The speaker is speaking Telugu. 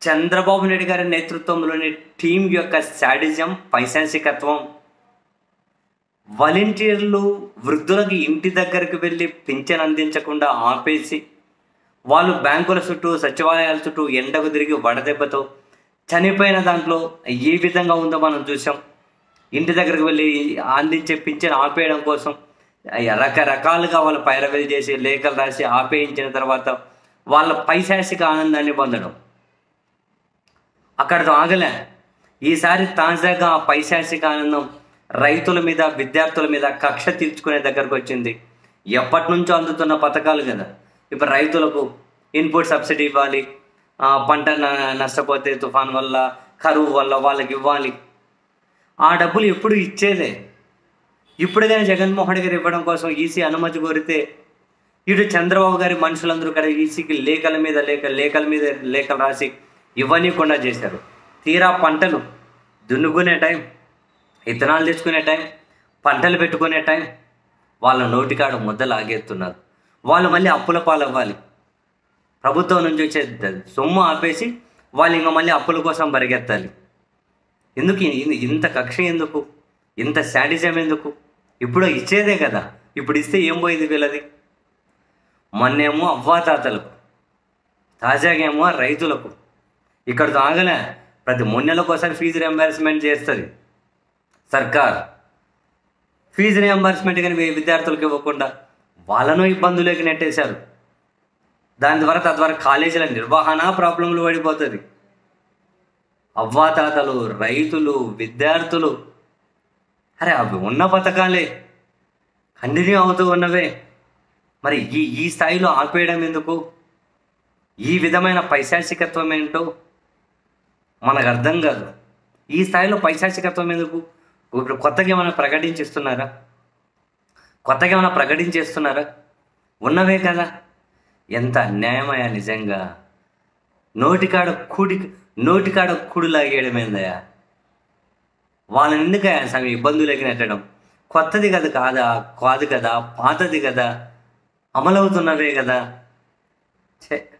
చంద్రబాబు నాయుడు గారి నేతృత్వంలోని టీం యొక్క శాడిజం పైశాసికత్వం వాలంటీర్లు వృద్ధులకి ఇంటి దగ్గరికి వెళ్ళి పింఛన్ అందించకుండా ఆపేసి వాళ్ళు బ్యాంకుల చుట్టూ సచివాలయాల చుట్టూ ఎండకు తిరిగి వడదెబ్బతో చనిపోయిన దాంట్లో ఏ విధంగా ఉందో మనం చూసాం ఇంటి దగ్గరికి వెళ్ళి అందించే పింఛన్ ఆపేయడం కోసం రకరకాలుగా వాళ్ళ పైరవీలు చేసి లేఖలు రాసి ఆపేయించిన తర్వాత వాళ్ళ పైశాసిక ఆనందాన్ని పొందడం అక్కడితో ఆగలే ఈసారి తాజాగా ఆ పైశాసిక ఆనందం రైతుల మీద విద్యార్థుల మీద కక్ష తీర్చుకునే దగ్గరకు వచ్చింది ఎప్పటి నుంచో అందుతున్న పథకాలు కదా ఇప్పుడు రైతులకు ఇన్పుట్ సబ్సిడీ ఇవ్వాలి ఆ, పంట న- నష్టపోతే తుఫాన్ వల్ల కరువు వల్ల వాళ్ళకి ఇవ్వాలి ఆ డబ్బులు ఎప్పుడు ఇచ్చేదే ఇప్పుడు కానీ జగన్మోహన్ గారు ఇవ్వడం కోసం ఈసీ అనుమతి కోరితే ఇటు చంద్రబాబు గారి మనుషులందరూ కూడా ఈసీకి లేఖల మీద లేఖ లేఖల మీద లేఖలు రాసి ఇవ్వనీయకుండా చేశారు తీరా పంటలు దున్నుకునే టైం ఇత్తనాలు తెచ్చుకునే టైం పంటలు పెట్టుకునే టైం వాళ్ళ నోటికాడ ముద్ద లాగేస్తున్నారు వాళ్ళు మళ్ళీ అప్పుల పాలవ్వాలి ప్రభుత్వం నుంచి వచ్చే ద- సొమ్ము ఆపేసి వాళ్ళు ఇంకా మళ్ళీ అప్పుల కోసం పరిగెత్తాలి ఎందుకు ఇ- ఇంత కక్ష ఎందుకు ఇంత శాడిజం ఎందుకు ఇప్పుడు ఇచ్చేదే కదా ఇప్పుడు ఇస్తే ఏం పోయింది వీళ్ళది మొన్నేమో అవ్వాతాతలకు తాజాగా ఏమో రైతులకు ఇక్కడ ఆగలే ప్రతి మూడు నెలలకు ఒకసారి ఫీజు రియంబర్స్మెంట్ చేస్తుంది సర్కార్ ఫీజు రియంబర్స్మెంట్ కానీ వీ- విద్యార్థులకు ఇవ్వకుండా వాళ్ళను ఇబ్బందులోకి నెట్టేశారు దాని ద్వారా తద్వారా కాలేజీల నిర్వహణ ప్రాబ్లంలు పడిపోతుంది అవ్వాతాతలు రైతులు విద్యార్థులు అరే అవి ఉన్న పథకాలే కంటిన్యూ అవుతూ ఉన్నవే మరి ఈ ఈ స్థాయిలో ఆపేయడం ఎందుకు ఈ విధమైన పైశాచికత్వం ఏంటో మనకు అర్థం కాదు ఈ స్థాయిలో పైశాచికత్వం ఎందుకు ఇప్పుడు కొత్తగా ఏమైనా ప్రకటించిస్తున్నారా కొత్తగా ఏమైనా ప్రకటించేస్తున్నారా ఉన్నవే కదా ఎంత అన్యాయమయ్యా నిజంగా నోటికాడ కుడి నోటికాడ కుడు లాగేయడమేందయ్యా వాళ్ళని ఎందుకయ్యా సమి ఇబ్బందులకి నెట్టడం కొత్తది కదా కాదా కాదు కదా పాతది కదా అమలవుతున్నవే కదా ఛే